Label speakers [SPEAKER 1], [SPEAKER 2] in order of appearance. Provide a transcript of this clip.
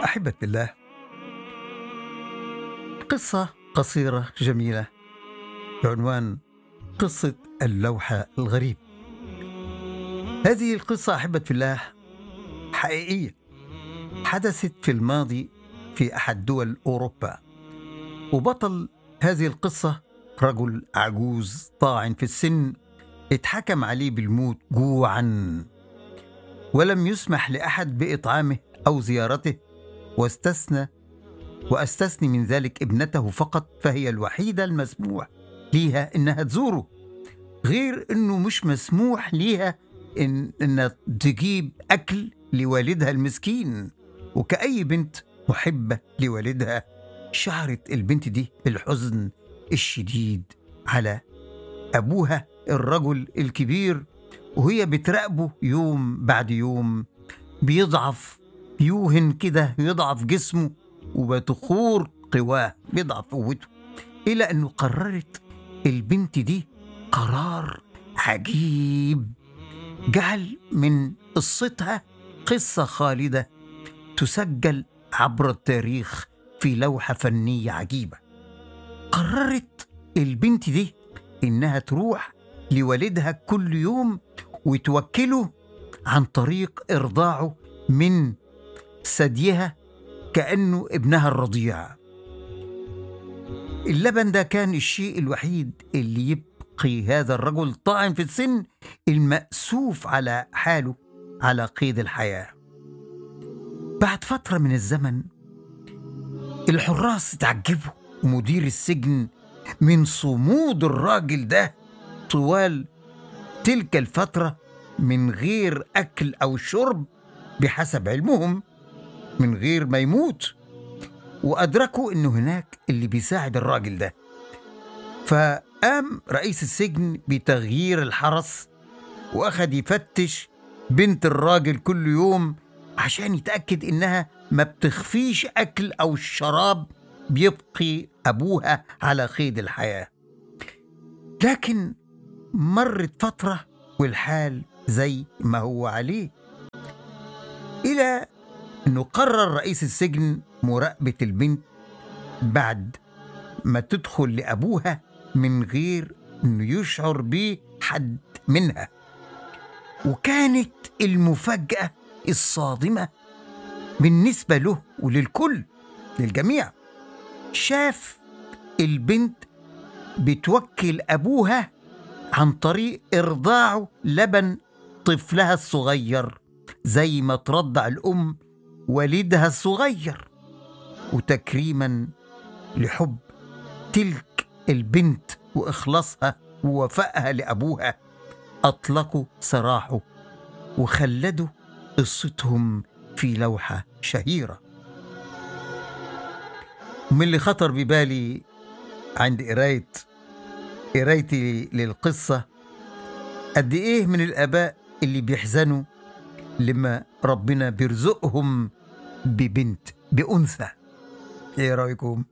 [SPEAKER 1] أحبة الله قصة قصيرة جميلة بعنوان قصة اللوحة الغريب هذه القصة أحبة الله حقيقية حدثت في الماضي في أحد دول أوروبا وبطل هذه القصة رجل عجوز طاعن في السن اتحكم عليه بالموت جوعا ولم يسمح لأحد بإطعامه أو زيارته واستثنى واستثني من ذلك ابنته فقط فهي الوحيده المسموح ليها انها تزوره غير انه مش مسموح ليها إن انها تجيب اكل لوالدها المسكين وكأي بنت محبه لوالدها شعرت البنت دي بالحزن الشديد على ابوها الرجل الكبير وهي بتراقبه يوم بعد يوم بيضعف يوهن كده يضعف جسمه وبتخور قواه بيضعف قوته إلى أنه قررت البنت دي قرار عجيب جعل من قصتها قصة خالدة تسجل عبر التاريخ في لوحة فنية عجيبة قررت البنت دي إنها تروح لوالدها كل يوم وتوكله عن طريق إرضاعه من ثديها كأنه ابنها الرضيع اللبن ده كان الشيء الوحيد اللي يبقي هذا الرجل طاعن في السن المأسوف على حاله على قيد الحياة بعد فترة من الزمن الحراس تعجبوا مدير السجن من صمود الراجل ده طوال تلك الفترة من غير أكل أو شرب بحسب علمهم من غير ما يموت وأدركوا إنه هناك اللي بيساعد الراجل ده فقام رئيس السجن بتغيير الحرس وأخد يفتش بنت الراجل كل يوم عشان يتأكد إنها ما بتخفيش أكل أو شراب بيبقي أبوها على قيد الحياة لكن مرت فترة والحال زي ما هو عليه إلى أنه قرر رئيس السجن مراقبة البنت بعد ما تدخل لأبوها من غير أنه يشعر به حد منها وكانت المفاجأة الصادمة بالنسبة له وللكل للجميع شاف البنت بتوكل أبوها عن طريق إرضاعه لبن طفلها الصغير زي ما ترضع الأم والدها الصغير وتكريما لحب تلك البنت وإخلاصها ووفائها لأبوها أطلقوا سراحه وخلدوا قصتهم في لوحة شهيرة ومن اللي خطر ببالي عند قراية قرايتي للقصة قد إيه من الآباء اللي بيحزنوا لما ربنا بيرزقهم ببنت بأنثى إيه رأيكم؟